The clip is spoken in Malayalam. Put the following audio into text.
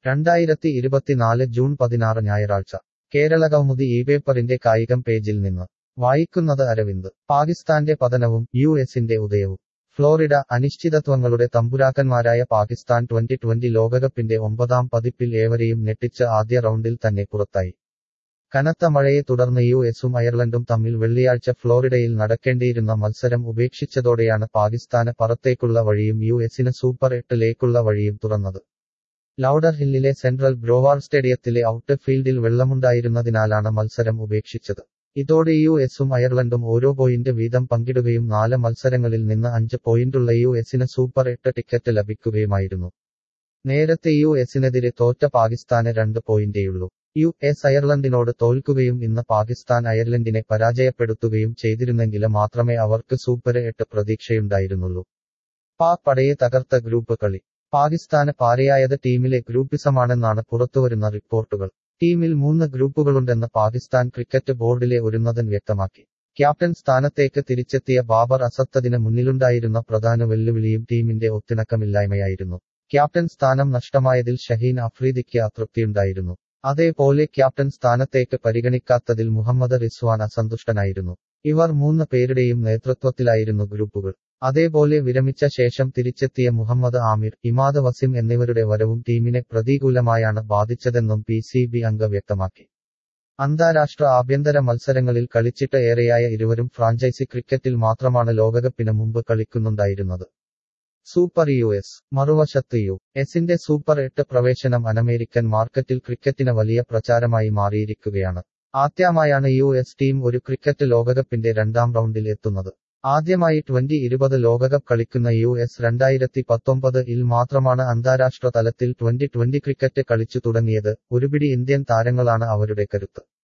രണ്ടായിരത്തി ഇരുപത്തിനാല് ജൂൺ പതിനാറ് ഞായറാഴ്ച കേരളകൗമുദി ഈ പേപ്പറിന്റെ കായികം പേജിൽ നിന്ന് വായിക്കുന്നത് അരവിന്ദ് പാകിസ്ഥാന്റെ പതനവും യു എസിന്റെ ഉദയവും ഫ്ലോറിഡ അനിശ്ചിതത്വങ്ങളുടെ തമ്പുരാക്കന്മാരായ പാകിസ്ഥാൻ ട്വന്റി ട്വന്റി ലോകകപ്പിന്റെ ഒമ്പതാം പതിപ്പിൽ ഏവരെയും ഞെട്ടിച്ച് ആദ്യ റൗണ്ടിൽ തന്നെ പുറത്തായി കനത്ത മഴയെ തുടർന്ന് യു എസും അയർലൻഡും തമ്മിൽ വെള്ളിയാഴ്ച ഫ്ലോറിഡയിൽ നടക്കേണ്ടിയിരുന്ന മത്സരം ഉപേക്ഷിച്ചതോടെയാണ് പാകിസ്ഥാന് പുറത്തേക്കുള്ള വഴിയും യു എസിന് സൂപ്പർ എട്ടിലേക്കുള്ള വഴിയും തുറന്നത് ലൌഡർ ഹില്ലിലെ സെൻട്രൽ ബ്രോവാർ സ്റ്റേഡിയത്തിലെ ഔട്ട് ഫീൽഡിൽ വെള്ളമുണ്ടായിരുന്നതിനാലാണ് മത്സരം ഉപേക്ഷിച്ചത് ഇതോടെ യു എസും അയർലൻഡും ഓരോ പോയിന്റ് വീതം പങ്കിടുകയും നാല് മത്സരങ്ങളിൽ നിന്ന് അഞ്ച് പോയിന്റുള്ള യു എസിന് സൂപ്പർ എട്ട് ടിക്കറ്റ് ലഭിക്കുകയുമായിരുന്നു നേരത്തെ യു എസിനെതിരെ തോറ്റ പാകിസ്ഥാന് രണ്ട് പോയിന്റേയുള്ളൂ യു എസ് അയർലൻഡിനോട് തോൽക്കുകയും ഇന്ന് പാകിസ്ഥാൻ അയർലൻഡിനെ പരാജയപ്പെടുത്തുകയും ചെയ്തിരുന്നെങ്കിൽ മാത്രമേ അവർക്ക് സൂപ്പർ എട്ട് പ്രതീക്ഷയുണ്ടായിരുന്നുള്ളൂ പാക് പടയെ തകർത്ത ഗ്രൂപ്പ് കളി പാകിസ്ഥാന് പാരയായത് ടീമിലെ ഗ്രൂപ്പിസമാണെന്നാണ് പുറത്തുവരുന്ന റിപ്പോർട്ടുകൾ ടീമിൽ മൂന്ന് ഗ്രൂപ്പുകളുണ്ടെന്ന് പാകിസ്ഥാൻ ക്രിക്കറ്റ് ബോർഡിലെ ഒരുന്നതൻ വ്യക്തമാക്കി ക്യാപ്റ്റൻ സ്ഥാനത്തേക്ക് തിരിച്ചെത്തിയ ബാബർ അസത്തതിന് മുന്നിലുണ്ടായിരുന്ന പ്രധാന വെല്ലുവിളിയും ടീമിന്റെ ഒത്തിണക്കമില്ലായ്മയായിരുന്നു ക്യാപ്റ്റൻ സ്ഥാനം നഷ്ടമായതിൽ ഷഹീൻ അഫ്രീദിക്ക് അതൃപ്തിയുണ്ടായിരുന്നു അതേപോലെ ക്യാപ്റ്റൻ സ്ഥാനത്തേക്ക് പരിഗണിക്കാത്തതിൽ മുഹമ്മദ് റിസ്വാൻ അസന്തുഷ്ടനായിരുന്നു ഇവർ മൂന്ന് പേരുടെയും നേതൃത്വത്തിലായിരുന്നു ഗ്രൂപ്പുകൾ അതേപോലെ വിരമിച്ച ശേഷം തിരിച്ചെത്തിയ മുഹമ്മദ് ആമിർ ഇമാദ് വസിം എന്നിവരുടെ വരവും ടീമിനെ പ്രതികൂലമായാണ് ബാധിച്ചതെന്നും പി സി ബി അംഗ വ്യക്തമാക്കി അന്താരാഷ്ട്ര ആഭ്യന്തര മത്സരങ്ങളിൽ കളിച്ചിട്ട് ഏറെയായ ഇരുവരും ഫ്രാഞ്ചൈസി ക്രിക്കറ്റിൽ മാത്രമാണ് ലോകകപ്പിന് മുമ്പ് കളിക്കുന്നുണ്ടായിരുന്നത് സൂപ്പർ യു എസ് മറുവശത്ത് യു എസിന്റെ സൂപ്പർ എട്ട് പ്രവേശനം അനമേരിക്കൻ മാർക്കറ്റിൽ ക്രിക്കറ്റിന് വലിയ പ്രചാരമായി മാറിയിരിക്കുകയാണ് ആദ്യമായാണ് യു എസ് ടീം ഒരു ക്രിക്കറ്റ് ലോകകപ്പിന്റെ രണ്ടാം റൗണ്ടിൽ എത്തുന്നത് ആദ്യമായി ട്വന്റി ഇരുപത് ലോകകപ്പ് കളിക്കുന്ന യു എസ് രണ്ടായിരത്തി പത്തൊമ്പത് ഇൽ മാത്രമാണ് അന്താരാഷ്ട്ര തലത്തിൽ ട്വന്റി ട്വന്റി ക്രിക്കറ്റ് കളിച്ചു തുടങ്ങിയത് ഒരുപിടി ഇന്ത്യൻ താരങ്ങളാണ് അവരുടെ കരുത്ത്